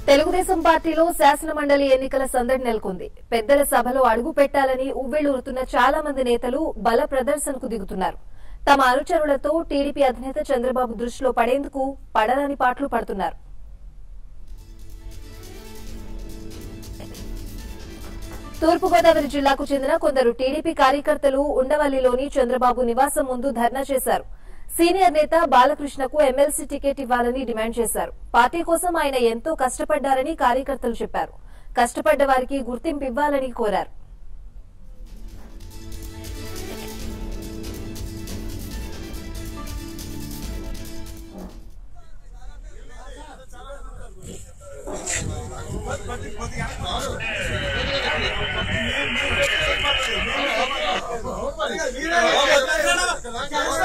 తెలుగుదేశం పార్టీలో శాసన మండలి ఎన్నికల సందడి నెలకొంది పెద్దల సభలో అడుగు పెట్టాలని ఉవ్వెళ్లూరుతున్న చాలా మంది నేతలు బల ప్రదర్శనకు దిగుతున్నారు తమ అనుచరులతో టీడీపీ అధినేత చంద్రబాబు దృష్టిలో పడేందుకు పడరాని పాటలు పడుతున్నారు తూర్పుగోదావరి జిల్లాకు చెందిన కొందరు టీడీపీ కార్యకర్తలు ఉండవల్లిలోని చంద్రబాబు నివాసం ముందు ధర్నా చేశారు సీనియర్ నేత బాలకృష్ణకు ఎమ్మెల్సీ టికెట్ ఇవ్వాలని డిమాండ్ చేశారు పార్టీ కోసం ఆయన ఎంతో కష్టపడ్డారని కార్యకర్తలు చెప్పారు కష్టపడ్డ వారికి గుర్తింపు ఇవ్వాలని కోరారు మీరే